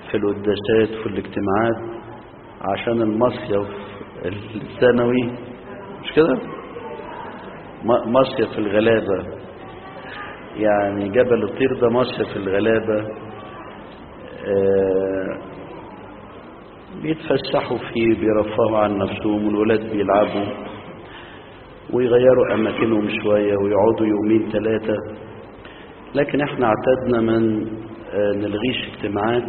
في القداسات في الاجتماعات عشان المصيف الثانوي مش كده م- مصيف الغلابة يعني جبل الطير ده مصيف الغلابة آه، بيتفسحوا فيه بيرفهوا عن نفسهم والولاد بيلعبوا ويغيروا أماكنهم شوية ويقعدوا يومين ثلاثة لكن احنا اعتدنا من آه، نلغيش اجتماعات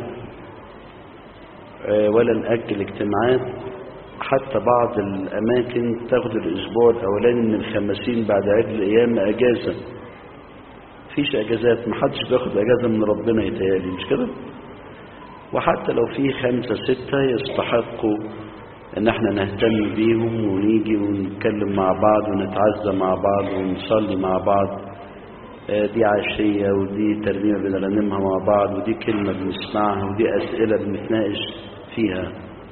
آه، ولا نأجل اجتماعات حتى بعض الأماكن تاخد الأسبوع الأولاني من الخمسين بعد عيد القيامة أجازة مفيش أجازات محدش بياخد أجازة من ربنا يتهيألي مش كده وحتى لو في خمسة ستة يستحقوا ان احنا نهتم بيهم ونيجي ونتكلم مع بعض ونتعزى مع بعض ونصلي مع بعض آه، دي عشية ودي ترنيمة بنرنمها مع بعض ودي كلمة بنسمعها ودي أسئلة بنتناقش فيها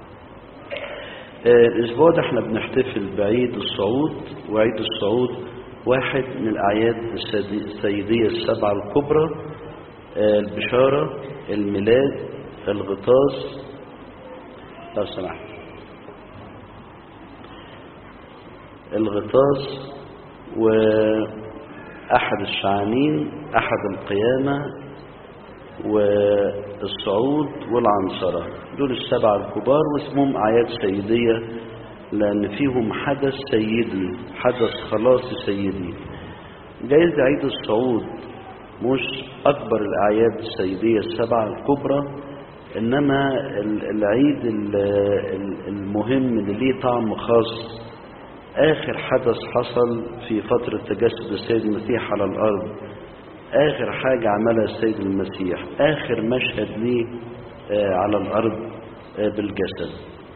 آه، الأسبوع ده احنا بنحتفل بعيد الصعود وعيد الصعود واحد من الأعياد السدي- السيدية السبعة الكبرى آه، البشارة الميلاد الغطاس لو سمحت الغطاس وأحد الشعانين أحد القيامة والصعود والعنصرة دول السبعة الكبار واسمهم أعياد سيدية لأن فيهم حدث سيدي حدث خلاص سيدي جايز عيد الصعود مش أكبر الأعياد السيدية السبعة الكبرى إنما ال- العيد ال- ال- المهم اللي ليه طعم خاص آخر حدث حصل في فترة تجسد السيد المسيح على الأرض آخر حاجة عملها السيد المسيح آخر مشهد ليه آه، على الأرض آه، بالجسد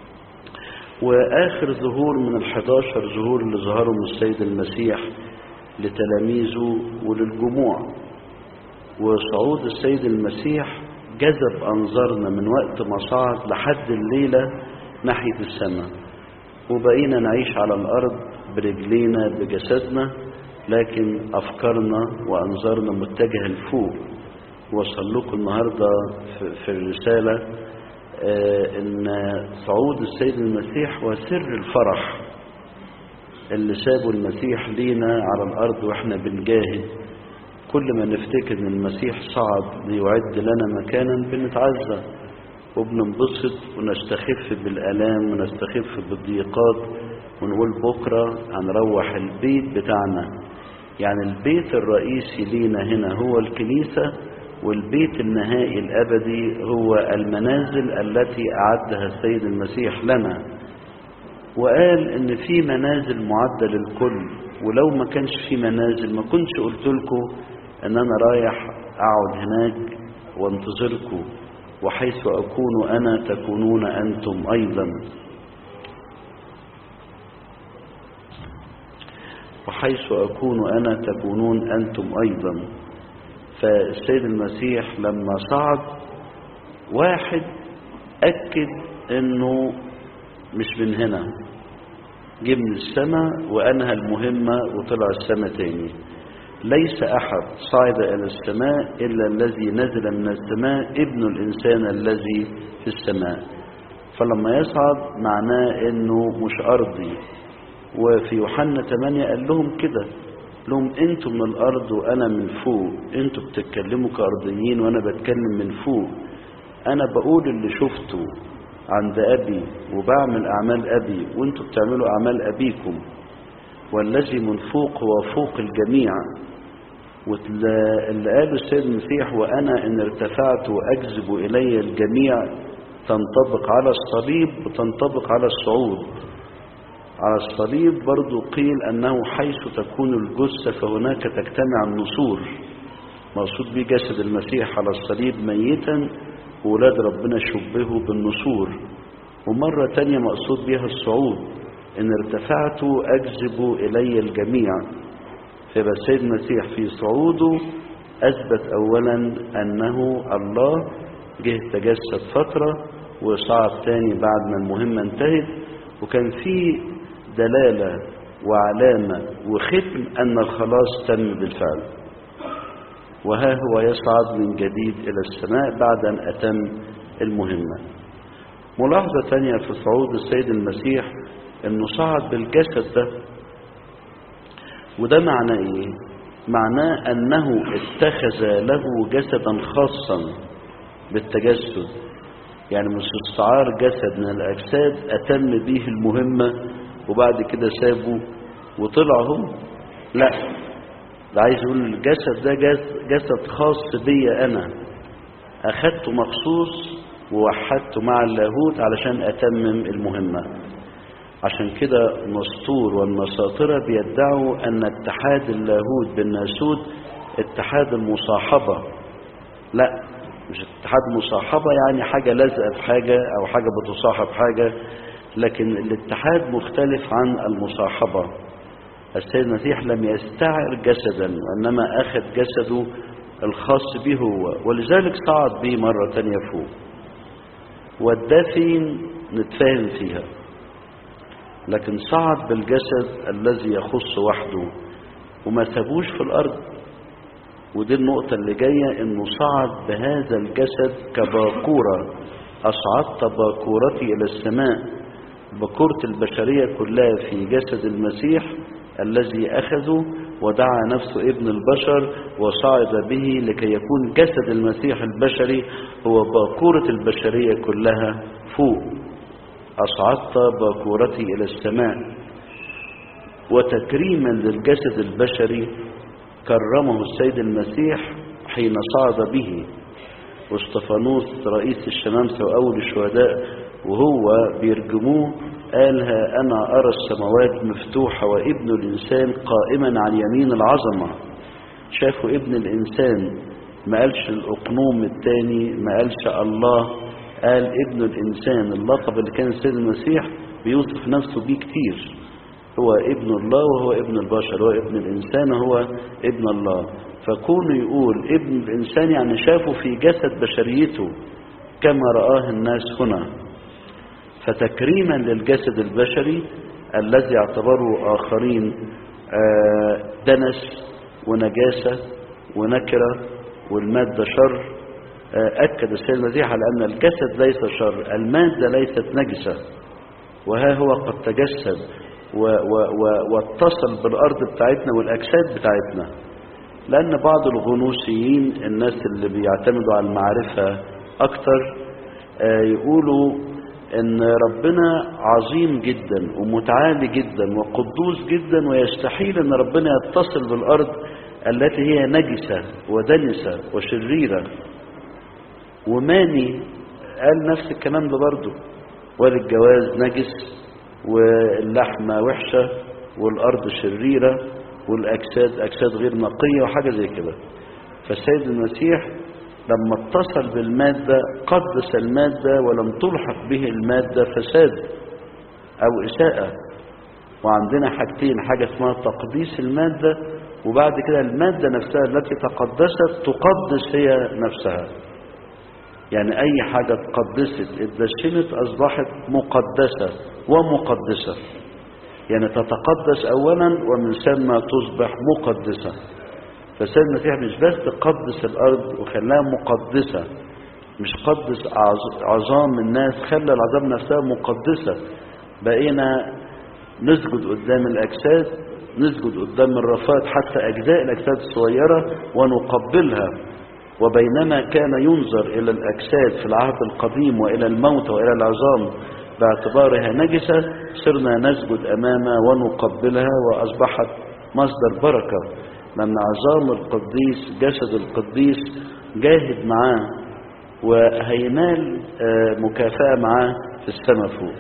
وآخر ظهور من الحداشر ظهور اللي ظهرهم السيد المسيح لتلاميذه وللجموع وصعود السيد المسيح جذب أنظارنا من وقت ما صعد لحد الليلة ناحية السماء وبقينا نعيش على الأرض برجلينا بجسدنا لكن أفكارنا وأنظارنا متجهة لفوق وصل لكم النهاردة في- في الرسالة آه، إن صعود السيد المسيح هو سر الفرح اللي سابه المسيح لينا على الأرض وإحنا بنجاهد كل ما نفتكر إن المسيح صعد ليعد لنا مكانا بنتعزى وبننبسط ونستخف بالآلام ونستخف بالضيقات ونقول بكرة هنروح البيت بتاعنا يعني البيت الرئيسي لينا هنا هو الكنيسة والبيت النهائي الأبدي هو المنازل التي أعدها السيد المسيح لنا وقال ان في منازل معدة للكل ولو ما كانش في منازل ما كنتش قلت لكم ان انا رايح اقعد هناك وانتظركم وحيث اكون انا تكونون انتم ايضا وحيث اكون انا تكونون انتم ايضا فالسيد المسيح لما صعد واحد اكد انه مش من هنا جه من السماء وأنهى المهمة وطلع السماء تاني ليس أحد صعد إلى السماء إلا الذي نزل من السماء ابن الإنسان الذي في السماء فلما يصعد معناه إنه مش أرضي وفي يوحنا 8 قال لهم كده لهم انتوا من الأرض وأنا من فوق انتوا بتتكلموا كأرضيين وأنا بتكلم من فوق أنا بقول اللي شفته عند أبي وبعمل أعمال أبي وانتوا بتعملوا أعمال أبيكم والذي من فوق هو فوق الجميع واللي قاله السيد المسيح وأنا إن ارتفعت وأجذب إلي الجميع تنطبق على الصليب وتنطبق على الصعود على الصليب برضو قيل أنه حيث تكون الجثة فهناك تجتمع النسور مقصود به جسد المسيح على الصليب ميتا وولاد ربنا شبهوا بالنسور ومرة تانية مقصود بها الصعود إن ارتفعت أجذب إلي الجميع فيبقى السيد المسيح في صعوده أثبت أولا أنه الله جه تجسد فترة وصعد تاني بعد ما المهمة انتهت وكان في دلالة وعلامة وختم أن الخلاص تم بالفعل وها هو يصعد من جديد إلى السماء بعد أن أتم المهمة ملاحظة تانية في صعود السيد المسيح انه صعد بالجسد ده وده معناه ايه معناه انه اتخذ له جسدا خاصا بالتجسد يعني مش استعار جسد من الاجساد اتم به المهمة وبعد كده سابه وطلع هو لا ده عايز يقول الجسد ده جسد خاص بيا انا اخدته مخصوص ووحدته مع اللاهوت علشان اتمم المهمة عشان كده نسطور والنساطرة بيدعوا ان اتحاد اللاهوت بالناسوت اتحاد المصاحبة لا مش اتحاد مصاحبة يعني حاجة لازقة في حاجة او حاجة بتصاحب حاجة لكن الاتحاد مختلف عن المصاحبة السيد المسيح لم يستعر جسدا وانما اخذ جسده الخاص به هو ولذلك صعد به مرة تانية فوق والدفين نتفاهم فيها لكن صعد بالجسد الذي يخص وحده وما سابوش في الارض ودي النقطة اللي جاية انه صعد بهذا الجسد كباكورة اصعدت باكورتي الى السماء بكورة البشرية كلها في جسد المسيح الذي اخذه ودعا نفسه ابن البشر وصعد به لكي يكون جسد المسيح البشري هو باكورة البشرية كلها فوق أصعدت باكورتي إلى السماء وتكريما للجسد البشري كرمه السيد المسيح حين صعد به واستفانوس رئيس الشمامسة وأول الشهداء وهو بيرجموه قالها أنا أرى السماوات مفتوحة وابن الإنسان قائما عن يمين العظمة شافوا ابن الإنسان ما قالش الأقنوم الثاني ما قالش الله قال ابن الإنسان اللقب اللي كان السيد المسيح بيوصف نفسه بيه كتير هو ابن الله وهو ابن البشر هو ابن الإنسان وهو ابن الله فكونه يقول ابن الإنسان يعني شافه في جسد بشريته كما رآه الناس هنا فتكريما للجسد البشري الذي اعتبره آخرين دنس ونجاسة ونكرة والمادة شر أكد السيد المسيح على أن الجسد ليس شر المادة ليست نجسة وها هو قد تجسد و و و واتصل بالأرض بتاعتنا والأجساد بتاعتنا لأن بعض الغنوصيين الناس اللي بيعتمدوا على المعرفة أكتر يقولوا ان ربنا عظيم جدا ومتعالي جدا وقدوس جدا ويستحيل ان ربنا يتصل بالارض التي هي نجسة ودنسة وشريرة وماني قال نفس الكلام ده برضه والجواز نجس واللحمة وحشة والارض شريرة والاجساد اجساد غير نقية وحاجة زي كده فالسيد المسيح لما اتصل بالمادة قدس المادة ولم تلحق به المادة فساد أو إساءة وعندنا حاجتين حاجة اسمها تقديس المادة وبعد كده المادة نفسها التي تقدست تقدس هي نفسها يعني أي حاجة تقدست اتدشنت أصبحت مقدسة ومقدسة يعني تتقدس أولا ومن ثم تصبح مقدسة فالسيد المسيح مش بس قدس الأرض وخلاها مقدسة مش قدس عظام الناس خلى العظام نفسها مقدسة بقينا نسجد قدام الأجساد نسجد قدام الرفات حتى أجزاء الأجساد الصغيرة ونقبلها وبينما كان ينظر إلى الأجساد في العهد القديم وإلى الموت وإلى العظام باعتبارها نجسة صرنا نسجد أمامها ونقبلها وأصبحت مصدر بركة لأن عظام القديس جسد القديس جاهد معاه وهينال مكافأة معاه في السماء فوق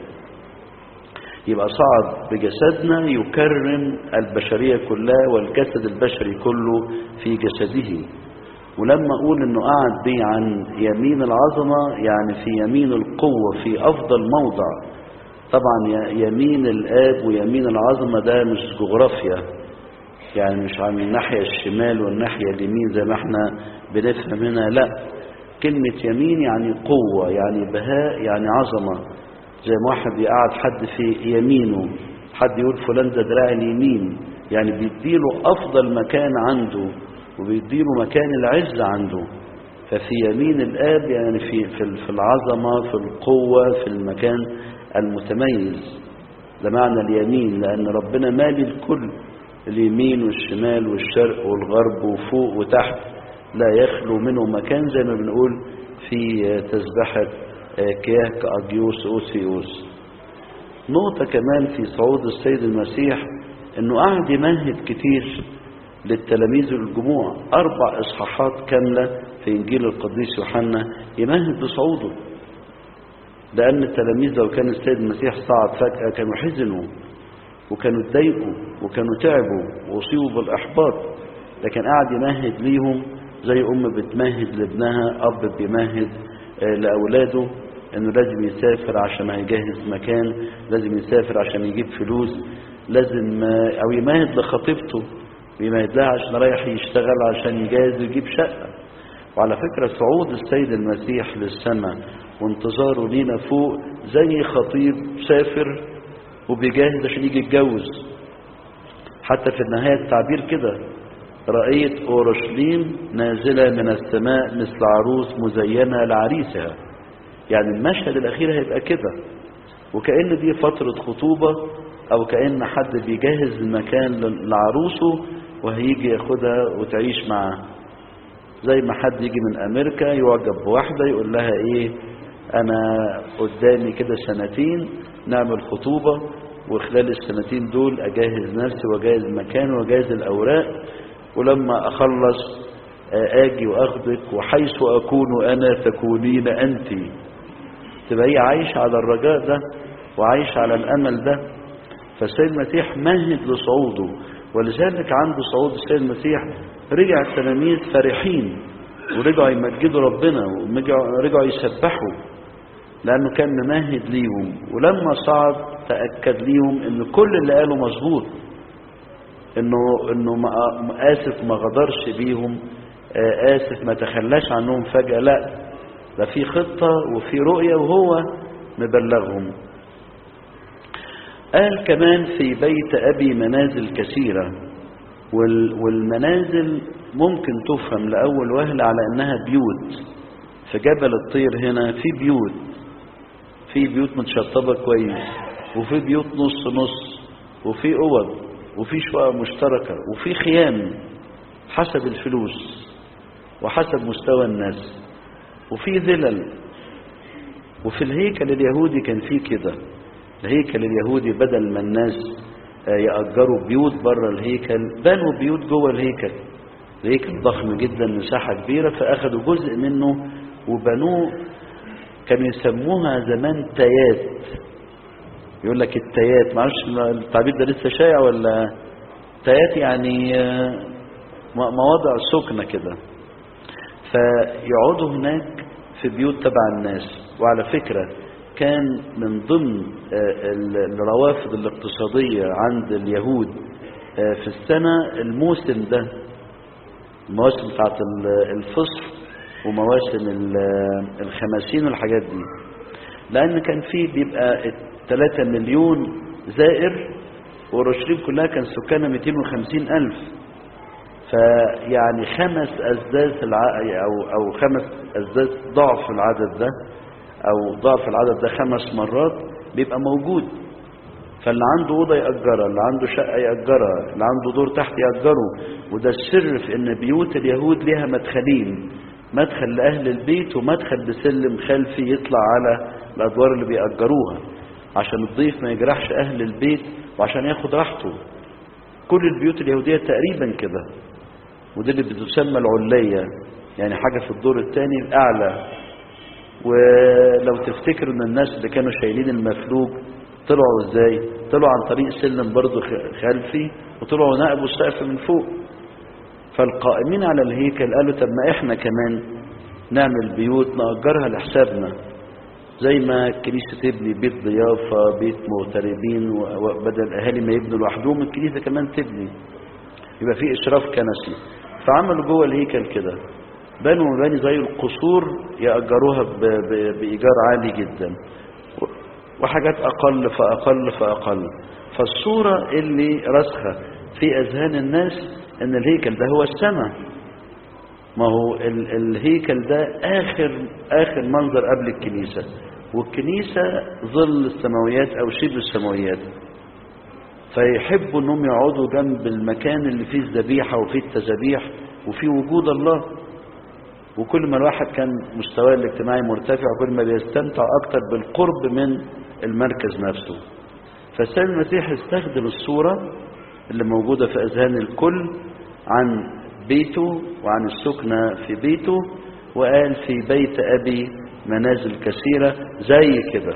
يبقى صعد بجسدنا يكرم البشرية كلها والجسد البشري كله في جسده ولما أقول أنه قعد بي عن يمين العظمة يعني في يمين القوة في أفضل موضع طبعا يمين الآب ويمين العظمة ده مش جغرافيا يعني مش عن الناحية الشمال والناحية اليمين زي ما احنا بنفهم هنا لا كلمة يمين يعني قوة يعني بهاء يعني عظمة زي ما واحد يقعد حد في يمينه حد يقول فلان ده دراع اليمين يعني بيديله أفضل مكان عنده وبيديله مكان العز عنده ففي يمين الآب يعني في في في العظمة في القوة في المكان المتميز ده معنى اليمين لأن ربنا مالي الكل اليمين والشمال والشرق والغرب وفوق وتحت لا يخلو منه مكان زي ما بنقول في تسبحة كياك أجيوس أوسيوس نقطة كمان في صعود السيد المسيح انه قعد يمهد كتير للتلاميذ والجموع اربع اصحاحات كاملة في انجيل القديس يوحنا يمهد لصعوده لان التلاميذ لو كان السيد المسيح صعد فجأة كانوا حزنوا وكانوا اتضايقوا وكانوا تعبوا واصيبوا بالاحباط لكن قعد يمهد ليهم زي ام بتمهد لابنها اب بيمهد لاولاده انه لازم يسافر عشان هيجهز مكان لازم يسافر عشان يجيب فلوس لازم او يمهد لخطيبته بيمهد لها عشان رايح يشتغل عشان يجهز ويجيب شقه وعلى فكره صعود السيد المسيح للسماء وانتظاره لينا فوق زي خطيب سافر وبيجهز عشان يجي يتجوز حتى في النهايه التعبير كده رأيت أورشليم نازلة من السماء مثل عروس مزينة لعريسها يعني المشهد الأخير هيبقى كده وكأن دي فترة خطوبة أو كأن حد بيجهز المكان لعروسه وهيجي ياخدها وتعيش معاه زي ما حد يجي من أمريكا يعجب بواحدة يقول لها إيه أنا قدامي كده سنتين نعمل خطوبة وخلال السنتين دول أجهز نفسي وأجهز مكان وأجهز الأوراق ولما أخلص آجي وأخذك وحيث أكون أنا تكونين أنتِ تبقى هي عايشة على الرجاء ده وعايشة على الأمل ده فالسيد المسيح مهد لصعوده ولذلك عند صعود السيد المسيح رجع التلاميذ فرحين ورجعوا يمجدوا ربنا ورجعوا يسبحوا لأنه كان ممهد ليهم ولما صعد تأكد ليهم أن كل اللي قاله مظبوط انه انه ما اسف ما غدرش بيهم اسف ما تخلاش عنهم فجأة لا ده في خطة وفي رؤية وهو مبلغهم قال كمان في بيت أبي منازل كثيرة والمنازل ممكن تفهم لأول وهلة على أنها بيوت في جبل الطير هنا في بيوت في بيوت متشطبة كويس وفي بيوت نص نص وفي أوض وفي شقق مشتركة وفي خيام حسب الفلوس وحسب مستوى الناس وفي ذلل وفي الهيكل اليهودي كان فيه كده الهيكل اليهودي بدل ما الناس يأجروا بيوت بره الهيكل بنوا بيوت جوه الهيكل الهيكل ضخم جدا مساحة كبيرة فأخذوا جزء منه وبنوه كانوا يسموها زمان تيات يقول لك التيات معرفش التعبير ده لسه شائع ولا تيات يعني مواضع سكنة كده فيقعدوا هناك في بيوت تبع الناس وعلى فكرة كان من ضمن الروافد الاقتصادية عند اليهود في السنة الموسم ده المواسم بتاعت الفصل ومواسم الخماسين والحاجات دي لأن كان فيه بيبقى 3 مليون زائر ورشليم كلها كان سكانها 250 ألف فيعني خمس أزداز الع... أو, أو خمس أزداز ضعف العدد ده أو ضعف العدد ده خمس مرات بيبقى موجود فاللي عنده أوضة يأجرها اللي عنده شقة يأجرها اللي عنده دور تحت يأجره وده السر في إن بيوت اليهود ليها مدخلين مدخل لأهل البيت ومدخل بسلم خلفي يطلع على الأدوار اللي بيأجروها عشان الضيف ما يجرحش أهل البيت وعشان ياخد راحته كل البيوت اليهودية تقريبا كده ودي اللي بتسمى العلية يعني حاجة في الدور الثاني أعلى ولو تفتكروا ان الناس اللي كانوا شايلين المفلوج طلعوا ازاي طلعوا عن طريق سلم برضه خلفي وطلعوا نقبوا السقف من فوق فالقائمين على الهيكل قالوا طب ما احنا كمان نعمل بيوت نأجرها لحسابنا زي ما الكنيسة تبني بيت ضيافة بيت مغتربين وبدل الأهالي ما يبنوا لوحدهم الكنيسة كمان تبني يبقى في إشراف كنسي فعملوا جوه الهيكل كده بنوا مباني زي القصور يأجروها بإيجار عالي جدا وحاجات أقل فأقل فأقل فالصورة اللي رسخة في أذهان الناس أن الهيكل ده هو السماء ما هو ال الهيكل ده آخر آخر منظر قبل الكنيسة والكنيسة ظل السماويات أو شبه السماويات فيحبوا انهم يقعدوا جنب المكان اللي فيه الذبيحة وفيه التذابيح وفيه وجود الله وكل ما الواحد كان مستواه الاجتماعي مرتفع كل ما بيستمتع اكتر بالقرب من المركز نفسه فالسيد المسيح استخدم الصورة اللي موجودة في اذهان الكل عن بيته وعن السكنة في بيته وقال في بيت ابي منازل كثيرة زي كده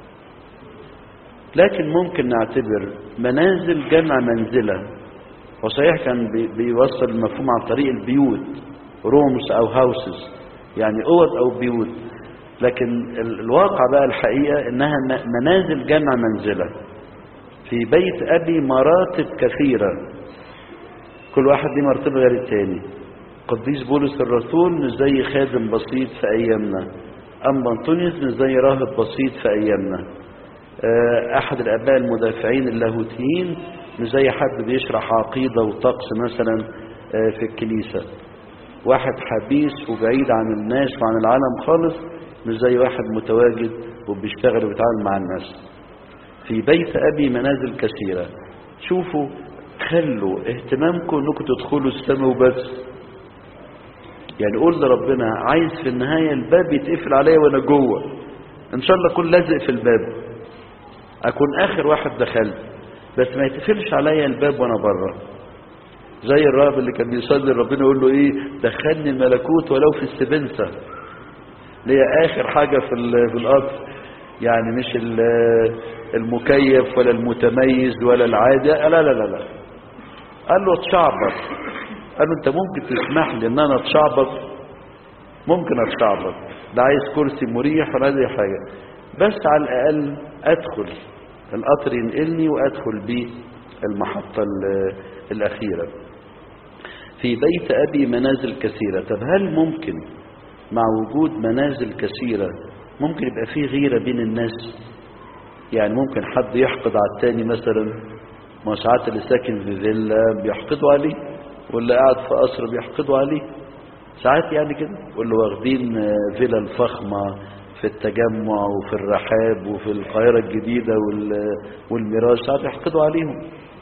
لكن ممكن نعتبر منازل جمع منزلة وصحيح كان بي بيوصل المفهوم عن طريق البيوت رومز او هاوسز يعني اوض او بيوت لكن ال الواقع بقى الحقيقة انها منازل جمع منزلة في بيت ابي مراتب كثيرة كل واحد ليه مرتبة غير التاني قديس بولس الرسول مش زي خادم بسيط في ايامنا اما انطونيوس مش زي راهب بسيط في ايامنا احد الاباء المدافعين اللاهوتيين مش زي حد بيشرح عقيده وطقس مثلا في الكنيسه واحد حبيس وبعيد عن الناس وعن العالم خالص مش زي واحد متواجد وبيشتغل وبيتعامل مع الناس في بيت ابي منازل كثيره شوفوا خلوا اهتمامكم انكم تدخلوا السماء وبس يعني قول لربنا عايز في النهايه الباب يتقفل عليا وانا جوه ان شاء الله اكون لازق في الباب اكون اخر واحد دخلت بس ما يتقفلش عليا الباب وانا بره زي الراهب اللي كان بيصلي ربنا يقول له ايه دخلني الملكوت ولو في السبنسه اللي هي اخر حاجه في في القطر يعني مش المكيف ولا المتميز ولا العادي لا لا لا لا قال له اتشعبط قال له انت ممكن تسمح لي ان انا اتشعبط ممكن اتشعبط ده عايز كرسي مريح ولا اي حاجه بس على الأقل أدخل القطر ينقلني وأدخل بيه المحطة الأخيرة في بيت أبي منازل كثيرة طب هل ممكن مع وجود منازل كثيرة ممكن يبقى فيه غيرة بين الناس يعني ممكن حد يحقد على التاني مثلا ما ساعات اللي ساكن في فيلا بيحقدوا عليه واللي قاعد في قصر بيحقدوا عليه ساعات يعني كده واللي واخدين فيلا الفخمة في التجمع وفي الرحاب وفي القاهرة الجديدة والميراج ساعات يحقدوا عليهم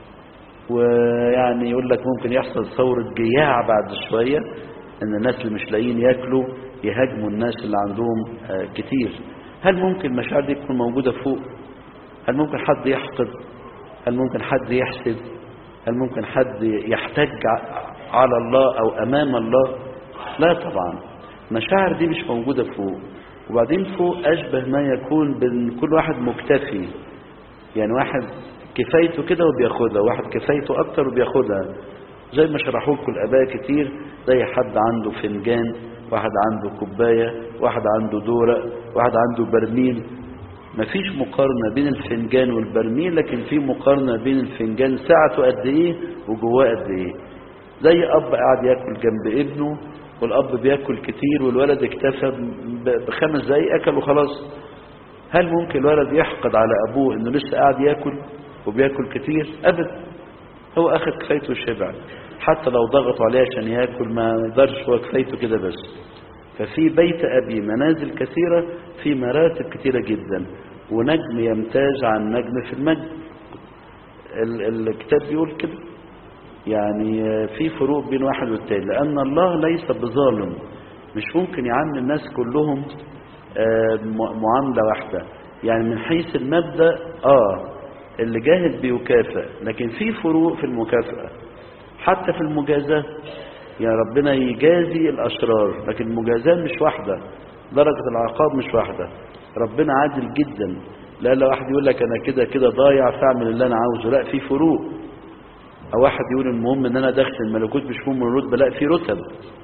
ويعني يقول لك ممكن يحصل ثورة جياع بعد شوية ان الناس اللي مش لاقيين ياكلوا يهاجموا الناس اللي عندهم كتير هل ممكن المشاعر دي تكون موجودة فوق هل ممكن حد يحقد هل ممكن حد يحسد هل ممكن حد يحتج على الله او امام الله لا طبعا المشاعر دي مش موجودة فوق وبعدين فوق أشبه ما يكون بين كل واحد مكتفي يعني واحد كفايته كده وبياخدها واحد كفايته أكتر وبياخدها زي ما شرحوا لكم الآباء كتير زي حد عنده فنجان واحد عنده كوباية واحد عنده دورة واحد عنده برميل مفيش مقارنة بين الفنجان والبرميل لكن في مقارنة بين الفنجان سعته قد ايه وجواه قد ايه زي اب قاعد ياكل جنب ابنه والاب بياكل كتير والولد اكتفى بخمس دقايق اكل وخلاص هل ممكن الولد يحقد على ابوه انه لسه قاعد ياكل وبياكل كتير ابدا هو اخذ كفايته وشبع حتى لو ضغطوا عليه عشان ياكل ما يقدرش هو كفايته كده بس ففي بيت ابي منازل كثيره في مراتب كثيره جدا ونجم يمتاز عن نجم في المجد الكتاب بيقول كده يعني في فروق بين واحد والتاني لأن الله ليس بظالم مش ممكن يعامل الناس كلهم معاملة واحدة يعني من حيث المبدأ آه اللي جاهد بيكافئ لكن في فروق في المكافأة حتى في المجازاة يعني ربنا يجازي الأشرار لكن المجازاة مش واحدة درجة العقاب مش واحدة ربنا عادل جدا لا لا واحد يقول لك أنا كده كده ضايع فاعمل اللي أنا عاوزه لا في فروق او واحد يقول المهم ان انا داخل الملكوت مش مهم الرتبه لا في رتب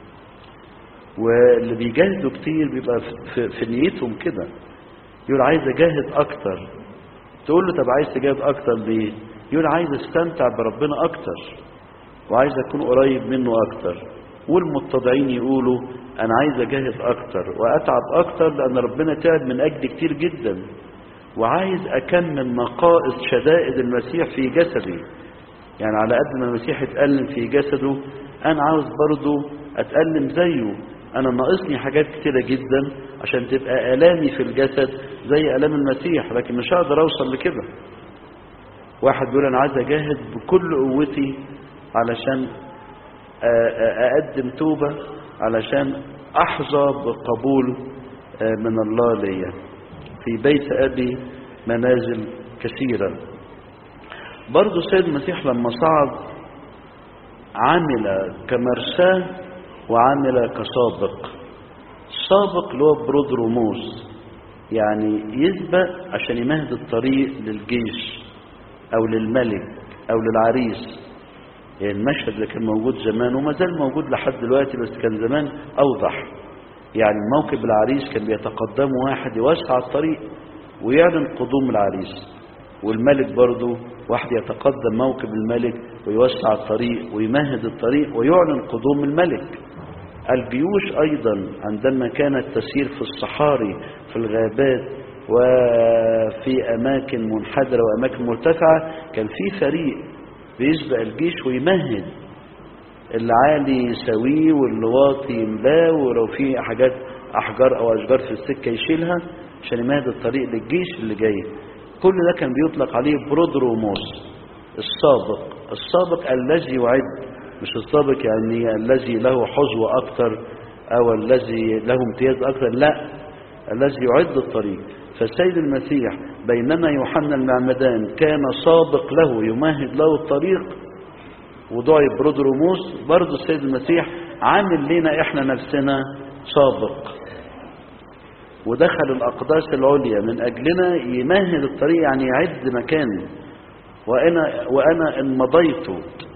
واللي بيجاهدوا كتير بيبقى في, في نيتهم كده يقول عايز اجاهد اكتر تقول له طب عايز تجاهد اكتر ليه يقول عايز استمتع بربنا اكتر وعايز اكون قريب منه اكتر والمتضعين يقولوا انا عايز اجاهد اكتر واتعب اكتر لان ربنا تعب من اجلي كتير جدا وعايز اكمل نقائص شدائد المسيح في جسدي يعني على قد ما المسيح اتألم في جسده أنا عاوز برضو اتألم زيه انا ناقصني حاجات كتيرة جدا عشان تبقى الامي في الجسد زي الام المسيح لكن مش هقدر اوصل لكده واحد بيقول انا عايز اجاهد بكل قوتي علشان اقدم توبة علشان احظى بقبول من الله ليا في بيت ابي منازل كثيرة برضو السيد المسيح لما صعد عمل كمرساه وعمل كسابق السابق اللي هو برود رموز يعني يسبق عشان يمهد الطريق للجيش او للملك او للعريس يعني المشهد اللي كان موجود زمان وما زال موجود لحد دلوقتي بس كان زمان اوضح يعني موكب العريس كان بيتقدم واحد يوسع الطريق ويعلن قدوم العريس والملك برضه واحد يتقدم موكب الملك ويوسع الطريق ويمهد الطريق ويعلن قدوم الملك الجيوش أيضا عندما كانت تسير في الصحاري في الغابات وفي أماكن منحدرة وأماكن مرتفعة كان في فريق بيسبق الجيش ويمهد العالي يساويه والواطي يملاه ولو في حاجات أحجار أو أشجار في السكة يشيلها عشان يمهد الطريق للجيش اللي جاي كل ده كان بيطلق عليه برودروموس السابق السابق الذي يعد مش السابق يعني الذي له حظوة أكثر أو الذي له امتياز أكثر لا الذي يعد الطريق فالسيد المسيح بينما يوحنا المعمدان كان سابق له يمهد له الطريق ودعي برودروموس برضه السيد المسيح عامل لنا احنا نفسنا سابق ودخل الأقداس العليا من أجلنا يمهد الطريق يعني يعد مكان وأنا, وأنا إن مضيت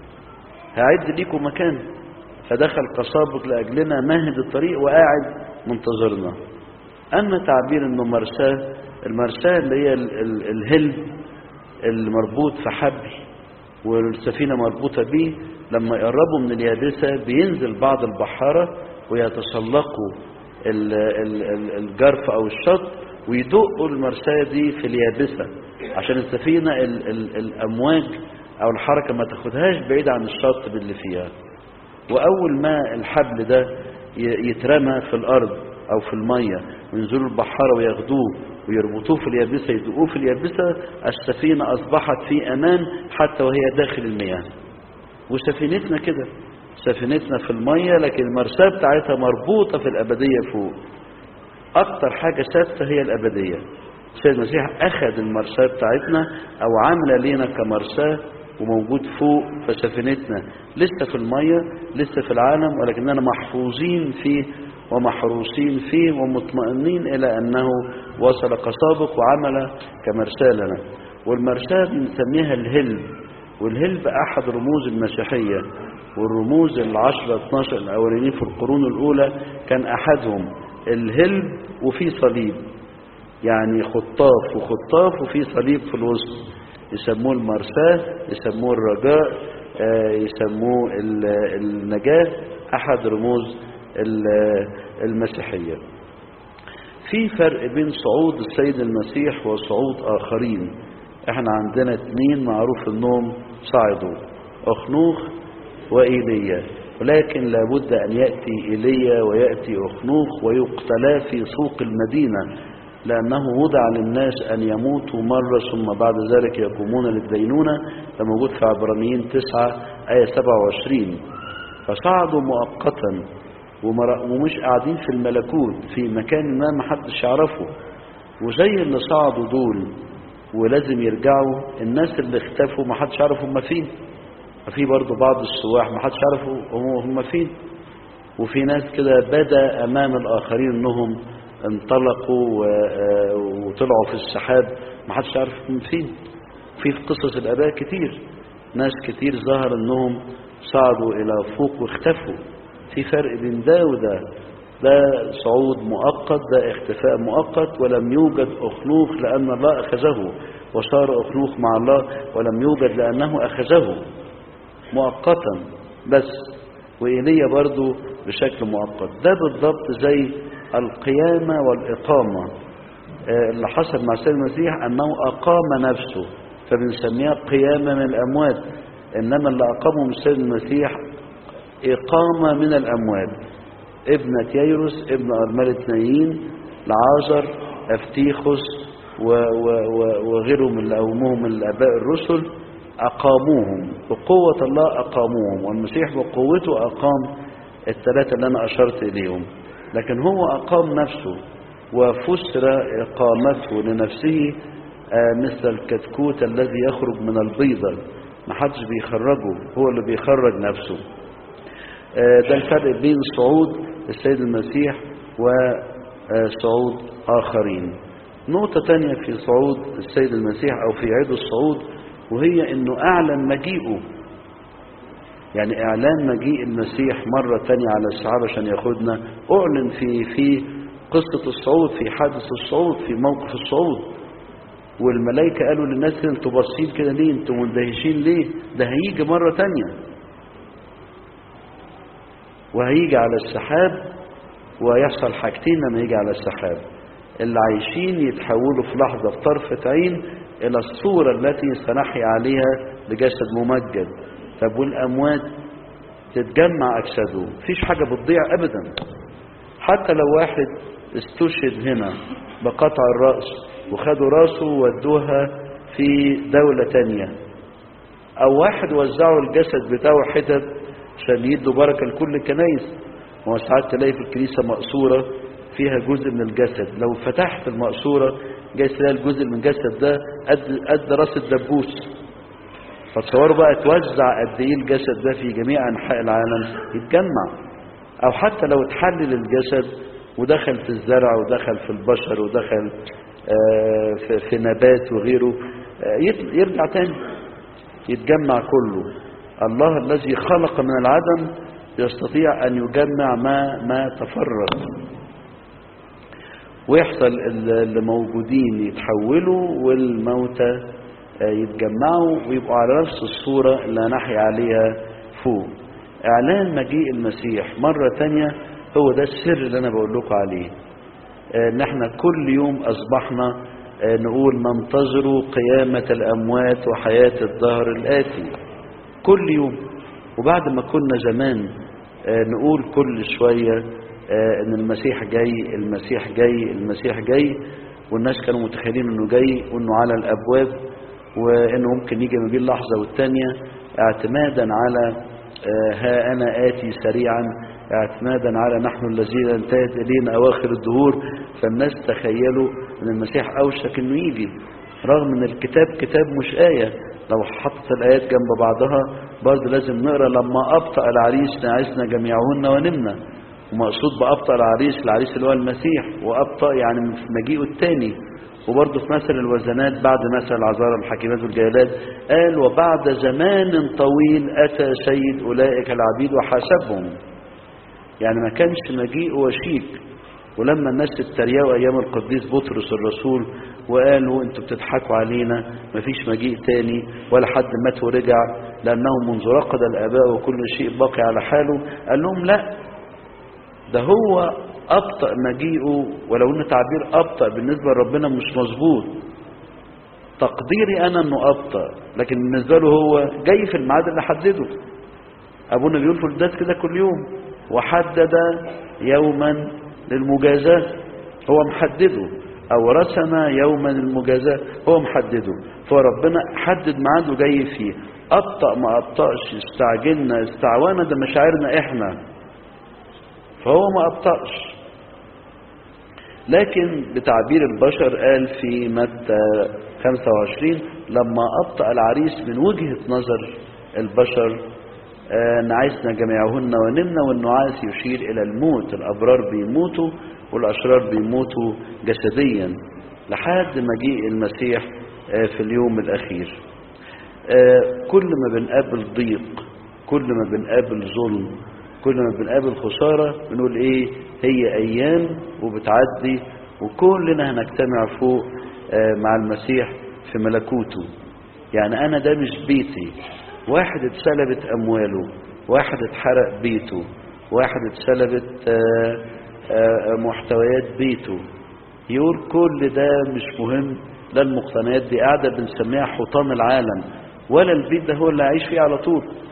هعد ليكم مكان فدخل كسابق لأجلنا مهد الطريق وقاعد منتظرنا أما تعبير إنه مرساه المرساه اللي هي ال ال الهلب المربوط في حبل والسفينة مربوطة بيه لما يقربوا من اليابسة بينزل بعض البحارة ويتسلقوا ال ال ال الجرف أو الشط ويدقوا المرساة دي في اليابسة عشان السفينة ال ال الأمواج أو الحركة ما تاخدهاش بعيد عن الشط باللي فيها وأول ما الحبل ده يترمى في الأرض أو في المية وينزلوا البحارة وياخدوه ويربطوه في اليابسة يدقوه في اليابسة السفينة أصبحت في أمان حتى وهي داخل المياه وسفينتنا كده سفينتنا في المية لكن المرساة بتاعتها مربوطة في الأبدية فوق أكتر حاجة ثابتة هي الأبدية السيد المسيح أخذ المرساة بتاعتنا أو عاملة لينا كمرساة وموجود فوق فسفينتنا لسه في المية لسه في العالم ولكننا محفوظين فيه ومحروسين فيه ومطمئنين إلى أنه وصل كسابق وعمل كمرساة لنا والمرساة بنسميها الهلب والهلب أحد رموز المسيحية والرموز العشرة 12 الأولانيين في القرون الأولى كان أحدهم الهلب وفي صليب يعني خطاف وخطاف وفي صليب في الوسط يسموه المرساة يسموه الرجاء يسموه النجاة أحد رموز المسيحية في فرق بين صعود السيد المسيح وصعود آخرين احنا عندنا اتنين معروف انهم صعدوا أخنوخ وإيليا ولكن لابد أن يأتي إيليا ويأتي أخنوخ ويقتلا في سوق المدينة لأنه وضع للناس أن يموتوا مرة ثم بعد ذلك يقومون للدينونة ده موجود في عبرانيين 9 آية 27 فصعدوا مؤقتا ومش قاعدين في الملكوت في مكان ما محدش يعرفه وزي اللي صعدوا دول ولازم يرجعوا الناس اللي اختفوا محدش يعرف هم فين ففي برضه بعض السواح محدش يعرف هم فين وفي ناس كده بدا امام الاخرين انهم انطلقوا وطلعوا في السحاب محدش يعرف هم فين في في قصص الاباء كتير ناس كتير ظهر انهم صعدوا الى فوق واختفوا في فرق بين ده وده ده صعود مؤقت ده اختفاء مؤقت ولم يوجد أخنوخ لأن الله أخذه وصار أخنوخ مع الله ولم يوجد لأنه أخذه مؤقتا بس وإيليا برضو بشكل مؤقت ده بالضبط زي القيامة والإقامة اللي حصل مع السيد المسيح أنه أقام نفسه فبنسميها قيامة من الأموات إنما اللي أقامه من السيد المسيح إقامة من الأموات ابنة ييروس ابن أرملة نايين لعازر أفتيخوس و و و وغيرهم اللي قوموهم من الآباء الرسل أقاموهم بقوة الله أقاموهم والمسيح بقوته أقام الثلاثة اللي أنا أشرت إليهم لكن هو أقام نفسه وفسر إقامته لنفسه آه، مثل الكتكوت الذي يخرج من البيضة ما حدش بيخرجه هو اللي بيخرج نفسه آه، ده الفرق بين صعود السيد المسيح وصعود آخرين نقطة تانية في صعود السيد المسيح أو في عيد الصعود وهي أنه أعلن مجيئه يعني إعلان مجيء المسيح مرة تانية على الصحابة عشان ياخدنا أعلن في في قصة الصعود في حادث الصعود في موقف الصعود والملائكة قالوا للناس كده انتوا باصين كده ليه انتوا مندهشين ليه ده هيجي مرة تانية وهيجي على السحاب ويحصل حاجتين لما يجي على السحاب اللي عايشين يتحولوا في لحظة في طرفة عين إلى الصورة التي سنحيا عليها بجسد ممجد طب والأموات تتجمع أجسادهم مفيش حاجة بتضيع أبدا حتى لو واحد استشهد هنا بقطع الرأس وخدوا راسه وودوها في دولة تانية أو واحد وزعوا الجسد بتاعه حتت عشان يدوا بركة لكل الكنايس ما هو ساعات تلاقي في الكنيسة مقصورة فيها جزء من الجسد لو فتحت المقصورة جاي تلاقي الجزء من الجسد ده قد قد راس الدبوس فتصوروا بقى توزع قد ايه الجسد ده في جميع انحاء العالم يتجمع او حتى لو اتحلل الجسد ودخل في الزرع ودخل في البشر ودخل آه، في- في نبات وغيره آه، يت- يرجع تاني يتجمع كله الله الذي خلق من العدم يستطيع ان يجمع ما ما تفرق ويحصل ال- اللي موجودين يتحولوا والموتى آه، يتجمعوا ويبقوا على نفس الصورة اللي هنحيا عليها فوق اعلان مجيء المسيح مرة تانية هو ده السر اللي انا بقول لكم عليه آه، ان احنا كل يوم اصبحنا آه، نقول ننتظر قيامة الاموات وحياة الدهر الاتي كل يوم وبعد ما كنا زمان آه، نقول كل شوية آه، ان المسيح جاي المسيح جاي المسيح جاي والناس كانوا متخيلين انه جاي وانه على الابواب وانه ممكن يجي ما بين لحظة والتانية اعتمادا على آه، ها انا اتي سريعا اعتمادا على نحن الذين انتهت الينا اواخر الدهور فالناس تخيلوا ان المسيح اوشك انه يجي رغم ان الكتاب كتاب مش آية لو حطت الآيات جنب بعضها برضه لازم نقرا لما أبطأ العريس نعسنا جميعهن ونمنا ومقصود بأبطأ العريس العريس اللي هو المسيح وأبطأ يعني في مجيئه الثاني وبرضه في مثل الوزنات بعد مثل العذارى الحكيمات والجاهلات قال وبعد زمان طويل أتى سيد أولئك العبيد وحاسبهم يعني ما كانش مجيء وشيك ولما الناس اتريقوا ايام القديس بطرس الرسول وقالوا انتوا بتضحكوا علينا مفيش مجيء تاني ولا حد مات ورجع لانه منذ رقد الاباء وكل شيء باقي على حاله قال لهم لا ده هو ابطا مجيئه ولو ان تعبير ابطا بالنسبه لربنا مش مظبوط تقديري انا انه ابطا لكن بالنسبه له هو جاي في الميعاد اللي حدده ابونا بيقول في القداس كده كل يوم وحدد يوما للمجازاه هو محدده او رسم يوما للمجازاه هو محدده فربنا حدد ميعاده جاي فيه ابطا ما ابطاش استعجلنا استعوانا ده مشاعرنا احنا فهو ما ابطاش لكن بتعبير البشر قال في متى 25 لما أبطأ العريس من وجهة نظر البشر آه، نعسنا جميعهن ونمنا والنعاس يشير إلى الموت الأبرار بيموتوا والأشرار بيموتوا جسديا لحد مجيء المسيح آه، في اليوم الأخير آه، كل ما بنقابل ضيق كل ما بنقابل ظلم كل ما بنقابل خسارة بنقول ايه هي ايام وبتعدي وكلنا هنجتمع فوق آه، مع المسيح في ملكوته يعني انا ده مش بيتي واحد اتسلبت امواله واحد اتحرق بيته واحد اتسلبت آه، آه، محتويات بيته يقول كل ده مش مهم لا المقتنيات دي قاعدة بنسميها حطام العالم ولا البيت ده هو اللي عايش فيه على طول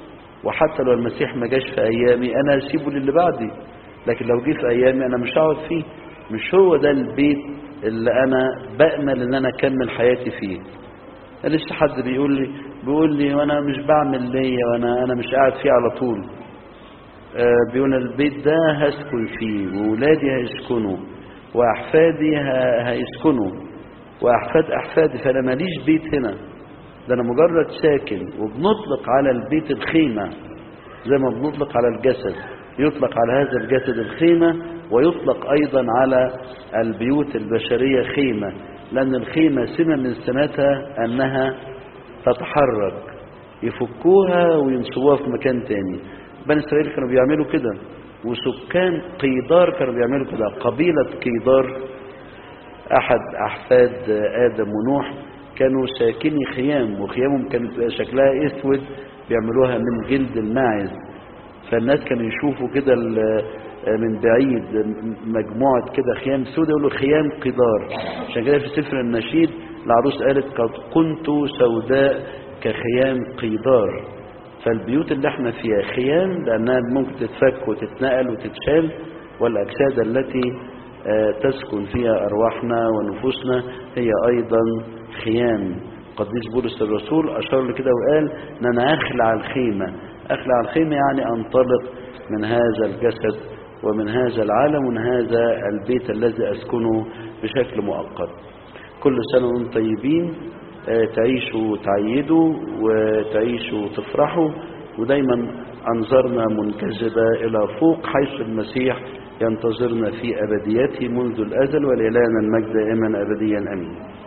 وحتى لو المسيح ما جاش في أيامي أنا هسيبه للي بعدي لكن لو جه في أيامي أنا مش هقعد فيه مش هو ده البيت اللي أنا بأمل إن أنا أكمل حياتي فيه لسه حد بيقول لي بيقول لي وانا مش بعمل ليا وانا انا مش قاعد فيه على طول آه بيقول البيت ده هسكن فيه وولادي هيسكنوا واحفادي ه- هيسكنوا واحفاد احفادي فانا ماليش بيت هنا ده انا مجرد ساكن وبنطلق على البيت الخيمه زي ما بنطلق على الجسد يطلق على هذا الجسد الخيمة ويطلق أيضا على البيوت البشرية خيمة لأن الخيمة سمة من سماتها أنها تتحرك يفكوها وينصبوها في مكان تاني بني إسرائيل كانوا بيعملوا كده وسكان قيدار كانوا بيعملوا كده قبيلة قيدار أحد أحفاد آدم ونوح كانوا ساكني خيام وخيامهم كانت بيبقى شكلها اسود بيعملوها من جلد الماعز فالناس كانوا يشوفوا كده ال- من بعيد مجموعة كده خيام سوداء يقولوا خيام قدار عشان كده في سفر النشيد العروس قالت قد كنت سوداء كخيام قيدار فالبيوت اللي احنا فيها خيام لأنها ممكن تتفك وتتنقل وتتشال والأجساد التي آه، تسكن فيها أرواحنا ونفوسنا هي أيضا خيام قديس بولس الرسول أشار لكده وقال أن أنا أخلع الخيمة أخلع الخيمة يعني أنطلق من هذا الجسد ومن هذا العالم ومن هذا البيت الذي أسكنه بشكل مؤقت كل سنة وانتم طيبين آه، تعيشوا تعيدوا وتعيشوا تفرحوا ودايما أنظرنا منكزبة إلى فوق حيث المسيح ينتظرنا في أبديته منذ الأزل ولإلهنا المجد دائما أبديا أمين